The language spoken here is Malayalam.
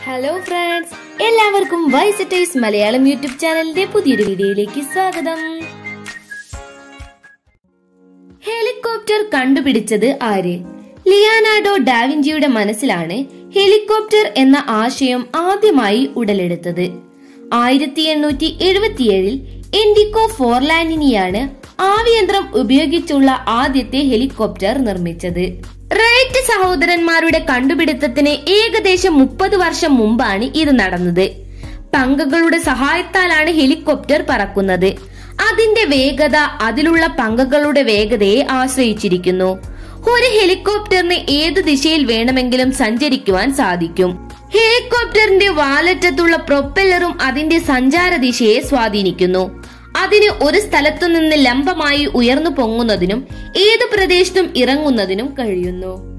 ഹലോ ഫ്രണ്ട്സ് എല്ലാവർക്കും വൈസിറ്റേഴ്സ് മലയാളം യൂട്യൂബ് ചാനലിന്റെ പുതിയൊരു വീഡിയോയിലേക്ക് സ്വാഗതം ഹെലികോപ്റ്റർ കണ്ടുപിടിച്ചത് ആര് ലിയാനാർഡോ ഡാവിഞ്ചിയുടെ മനസ്സിലാണ് ഹെലികോപ്റ്റർ എന്ന ആശയം ആദ്യമായി ഉടലെടുത്തത് ആയിരത്തി എണ്ണൂറ്റി എഴുപത്തിയേഴിൽ എൻഡിക്കോ ഫോർലാൻഡിനിയാണ് ആവിയന്ത്രം ഉപയോഗിച്ചുള്ള ആദ്യത്തെ ഹെലികോപ്റ്റർ നിർമ്മിച്ചത് റൈറ്റ് സഹോദരന്മാരുടെ കണ്ടുപിടുത്തത്തിന് ഏകദേശം മുപ്പത് വർഷം മുമ്പാണ് ഇത് നടന്നത് പങ്കകളുടെ സഹായത്താലാണ് ഹെലികോപ്റ്റർ പറക്കുന്നത് അതിന്റെ വേഗത അതിലുള്ള പങ്കകളുടെ വേഗതയെ ആശ്രയിച്ചിരിക്കുന്നു ഒരു ഹെലികോപ്റ്ററിന് ഏത് ദിശയിൽ വേണമെങ്കിലും സഞ്ചരിക്കുവാൻ സാധിക്കും ഹെലികോപ്റ്ററിന്റെ വാലറ്റത്തുള്ള പ്രൊപ്പല്ലറും അതിന്റെ സഞ്ചാര ദിശയെ സ്വാധീനിക്കുന്നു അതിന് ഒരു സ്ഥലത്തു നിന്ന് ലംബമായി ഉയർന്നു പൊങ്ങുന്നതിനും ഏത് പ്രദേശത്തും ഇറങ്ങുന്നതിനും കഴിയുന്നു